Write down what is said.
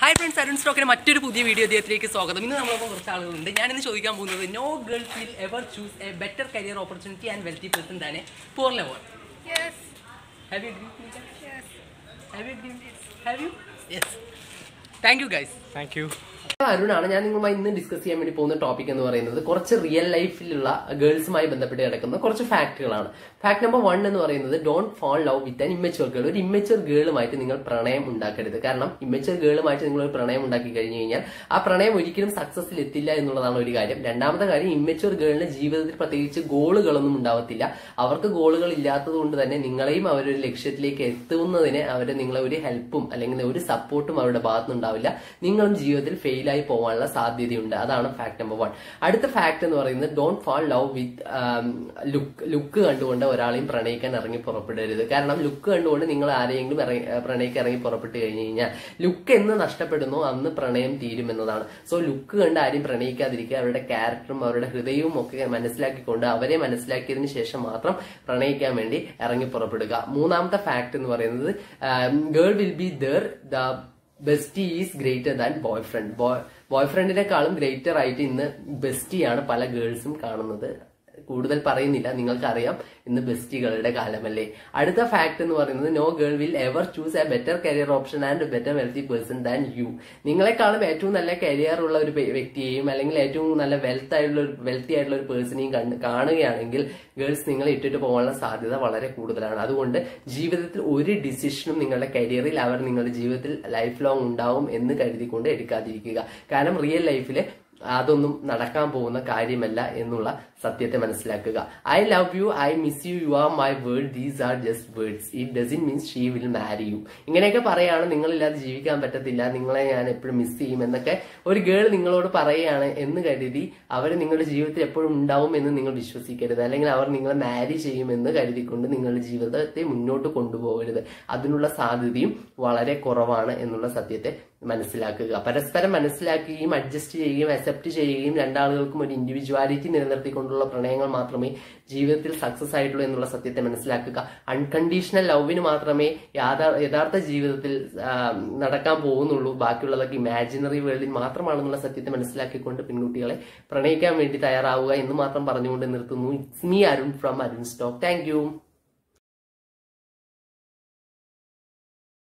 Hi friends Arun സ്റ്റോക്കിന് മറ്റൊരു പുതിയ video അദ്ദേഹത്തിലേക്ക് സ്വാഗതം ഇന്ന് നമ്മളൊപ്പം കുറച്ച് ആളുകളുണ്ട് ഞാനിന്ന് ചോദിക്കാൻ പോകുന്നത് no girls will ever choose a better career opportunity and wealthy person തന്നെ poor lover Yes. Have you Yes. Have you have you yes thank you guys thank you അരുണാണ് ഞാൻ നിങ്ങളുമായി ഇന്ന് ഡിസ്കസ് ചെയ്യാൻ വേണ്ടി പോകുന്ന ടോപ്പിക് എന്ന് പറയുന്നത് കുറച്ച് റിയൽ ലൈഫിലുള്ള ഗേൾസുമായി ബന്ധപ്പെട്ട് കിടക്കുന്ന കുറച്ച് ഫാക്ടുകളാണ് ഫാക്ട് നമ്പർ വൺ എന്ന് പറയുന്നത് don't fall love with an immature girl ഒരു ഇമ്മച്ചുവർ ഗേളുമായിട്ട് നിങ്ങൾ പ്രണയം ഉണ്ടാക്കരുത് കാരണം ഇമ്മച്ചുവർ ഗേളുമായിട്ട് നിങ്ങൾ ഒരു പ്രണയം ഉണ്ടാക്കി കഴിഞ്ഞു കഴിഞ്ഞാൽ ആ പ്രണയം ഒരിക്കലും സക്സസിൽ എത്തില്ല എന്നുള്ളതാണ് ഒരു കാര്യം രണ്ടാമത്തെ കാര്യം ഇമ്മച്ചുവർ ഗേളിന് ജീവിതത്തിൽ പ്രത്യേകിച്ച് ഗോളുകളൊന്നും ഉണ്ടാവത്തില്ല അവർക്ക് ഗോളുകൾ ഇല്ലാത്തത് കൊണ്ട് തന്നെ നിങ്ങളെയും അവരൊരു ലക്ഷ്യത്തിലേക്ക് എത്തുന്നതിന് അവര് നിങ്ങളെ ഒരു ഹെൽപ്പും അല്ലെങ്കിൽ ഒരു സപ്പോർട്ടും അവരുടെ ഭാഗത്തുനിന്ന് ഉണ്ടാവില്ല നിങ്ങളും ജീവിതത്തിൽ ഫെയിലായി പോകാനുള്ള സാധ്യതയുണ്ട് അതാണ് ഫാക്ട് നമ്പർ വൺ അടുത്ത ഫാക്ട് എന്ന് പറയുന്നത് don't fall love with look look കണ്ടുകൊണ്ട് ഒരാളെയും പ്രണയിക്കാൻ ഇറങ്ങി പുറപ്പെടരുത് കാരണം ലുക്ക് കണ്ടുകൊണ്ട് നിങ്ങൾ ആരെയെങ്കിലും ഇറങ്ങി പ്രണയിക്കാൻ ഇറങ്ങി പുറപ്പെട്ട് കഴിഞ്ഞു കഴിഞ്ഞാൽ ലുക്ക് എന്ന് നഷ്ടപ്പെടുന്നു അന്ന് പ്രണയം തീരും എന്നതാണ് സോ ലുക്ക് കണ്ട് ആരും പ്രണയിക്കാതിരിക്കുക അവരുടെ ക്യാരക്ടറും അവരുടെ ഹൃദയവും ഒക്കെ മനസ്സിലാക്കിക്കൊണ്ട് അവരെ മനസ്സിലാക്കിയതിന് ശേഷം മാത്രം പ്രണയിക്കാൻ വേണ്ടി ഇറങ്ങി പുറപ്പെടുക മൂന്നാമത്തെ ഫാക്ട് എന്ന് പറയുന്നത് girl will be there the bestie is greater than boyfriend ബോയ് ഫ്രണ്ടിനെക്കാളും ഗ്രേറ്റർ ആയിട്ട് ഇന്ന് ബെസ്റ്റിയാണ് പല ഗേൾസും കാണുന്നത് കൂടുതൽ പറയുന്നില്ല നിങ്ങൾക്കറിയാം ഇന്ന് ബെസ്റ്റികളുടെ കാലമല്ലേ അടുത്ത ഫാക്ട് എന്ന് പറയുന്നത് no girl will ever choose a better career option and better wealthy person than you നിങ്ങളെക്കാളും ഏറ്റവും നല്ല കരിയർ ഉള്ള ഒരു വ്യ- വ്യക്തിയെയും അല്ലെങ്കിൽ ഏറ്റവും നല്ല വെൽത്ത് ആയിട്ടുള്ള ഒരു വെൽത്തി ആയിട്ടുള്ള ഒരു പേഴ്സണെയും കണ്ട് കാണുകയാണെങ്കിൽ ഗേൾസ് നിങ്ങളെ ഇട്ടിട്ട് പോകാനുള്ള സാധ്യത വളരെ കൂടുതലാണ് അതുകൊണ്ട് ജീവിതത്തിൽ ഒരു ഡിസിഷനും നിങ്ങളുടെ കരിയറിൽ അവർ നിങ്ങളുടെ ജീവിതത്തിൽ ലൈഫ് ലോങ് ഉണ്ടാവും എന്ന് കരുതിക്കൊണ്ട് എടുക്കാതിരിക്കുക കാരണം റിയൽ ലൈഫിൽ അതൊന്നും നടക്കാൻ പോകുന്ന കാര്യമല്ല എന്നുള്ള സത്യത്തെ മനസ്സിലാക്കുക I love you I miss you you are my world these are just words it doesn't means she will marry you ഇങ്ങനെയൊക്കെ പറയാണ് നിങ്ങളില്ലാതെ ജീവിക്കാൻ പറ്റത്തില്ല നിങ്ങളെ ഞാൻ എപ്പോഴും മിസ് ചെയ്യും എന്നൊക്കെ ഒരു ഗേൾ നിങ്ങളോട് പറയുകയാണ് എന്ന് കരുതി അവർ നിങ്ങളുടെ ജീവിതത്തിൽ എപ്പോഴും ഉണ്ടാവും എന്ന് നിങ്ങൾ വിശ്വസിക്കരുത് അല്ലെങ്കിൽ അവർ നിങ്ങളെ മാരി ചെയ്യുമെന്ന് കരുതിക്കൊണ്ട് നിങ്ങളുടെ ജീവിതത്തെ മുന്നോട്ട് കൊണ്ടുപോകരുത് അതിനുള്ള സാധ്യതയും വളരെ കുറവാണ് എന്നുള്ള സത്യത്തെ മനസ്സിലാക്കുക പരസ്പരം മനസ്സിലാക്കുകയും അഡ്ജസ്റ്റ് ചെയ്യുകയും അക്സെപ്റ്റ് ചെയ്യുകയും രണ്ടാളുകൾക്കും ഒരു ഇൻഡിവിജ്വാലിറ്റി നിലനിർത്തിക്കൊണ്ടുള്ള പ്രണയങ്ങൾ മാത്രമേ ജീവിതത്തിൽ സക്സസ് ആയിട്ടുള്ളൂ എന്നുള്ള സത്യത്തെ മനസ്സിലാക്കുക അൺകണ്ടീഷണൽ ലവിന് മാത്രമേ യാഥാ- യഥാർത്ഥ ജീവിതത്തിൽ ആ, നടക്കാൻ പോകുന്നുള്ളൂ ബാക്കിയുള്ളതൊക്കെ ഇമാജിനറി വേൾഡിൽ മാത്രമാണെന്നുള്ള സത്യത്തെ മനസ്സിലാക്കിക്കൊണ്ട് പെൺകുട്ടികളെ പ്രണയിക്കാൻ വേണ്ടി തയ്യാറാവുക എന്ന് മാത്രം പറഞ്ഞുകൊണ്ട് നിർത്തുന്നു it's me Arun from Arun stock thank U